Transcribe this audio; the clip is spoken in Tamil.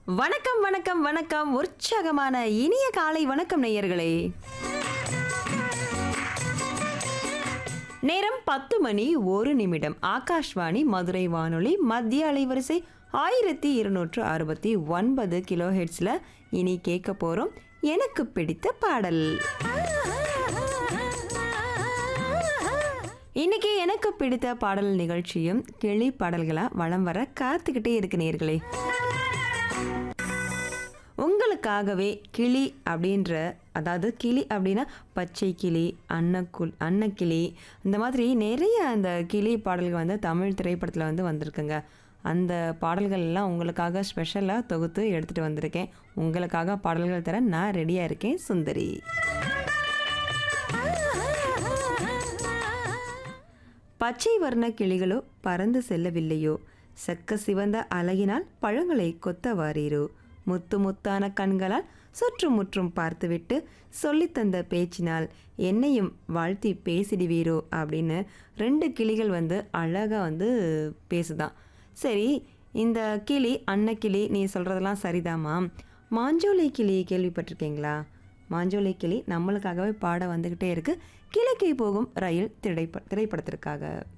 வணக்கம் வணக்கம் வணக்கம் உற்சாகமான இனிய காலை வணக்கம் நேயர்களே நேரம் பத்து மணி ஒரு நிமிடம் ஆகாஷ்வாணி மதுரை வானொலி மத்திய அலைவரிசை ஆயிரத்தி இருநூற்று அறுபத்தி ஒன்பது கிலோ ஹெட்ஸில் இனி கேட்க போகிறோம் எனக்கு பிடித்த பாடல் இன்னைக்கு எனக்கு பிடித்த பாடல் நிகழ்ச்சியும் கிளி பாடல்களாக வளம் வர காத்துக்கிட்டே இருக்கு நேர்களே உங்களுக்காகவே கிளி அப்படின்ற அதாவது கிளி அப்படின்னா பச்சை கிளி அன்னக்குள் அன்னக்கிளி இந்த மாதிரி நிறைய அந்த கிளி பாடல்கள் வந்து தமிழ் திரைப்படத்தில் வந்து வந்திருக்குங்க அந்த பாடல்கள் எல்லாம் உங்களுக்காக ஸ்பெஷலாக தொகுத்து எடுத்துகிட்டு வந்திருக்கேன் உங்களுக்காக பாடல்கள் தர நான் ரெடியாக இருக்கேன் சுந்தரி பச்சை வர்ண கிளிகளோ பறந்து செல்லவில்லையோ செக்க சிவந்த அழகினால் பழங்களை கொத்த வாரீரோ முத்து முத்தான கண்களால் சுற்றுமுற்றும் பார்த்துவிட்டு சொல்லித்தந்த பேச்சினால் என்னையும் வாழ்த்தி பேசிடுவீரோ அப்படின்னு ரெண்டு கிளிகள் வந்து அழகாக வந்து பேசுதான் சரி இந்த கிளி அன்னக்கிளி நீ சொல்கிறதெல்லாம் சரிதாம்மா மாஞ்சோலை கிளி கேள்விப்பட்டிருக்கீங்களா மாஞ்சோலை கிளி நம்மளுக்காகவே பாட வந்துக்கிட்டே இருக்கு கிழக்கே போகும் ரயில் திரைப்ப திரைப்படத்திற்காக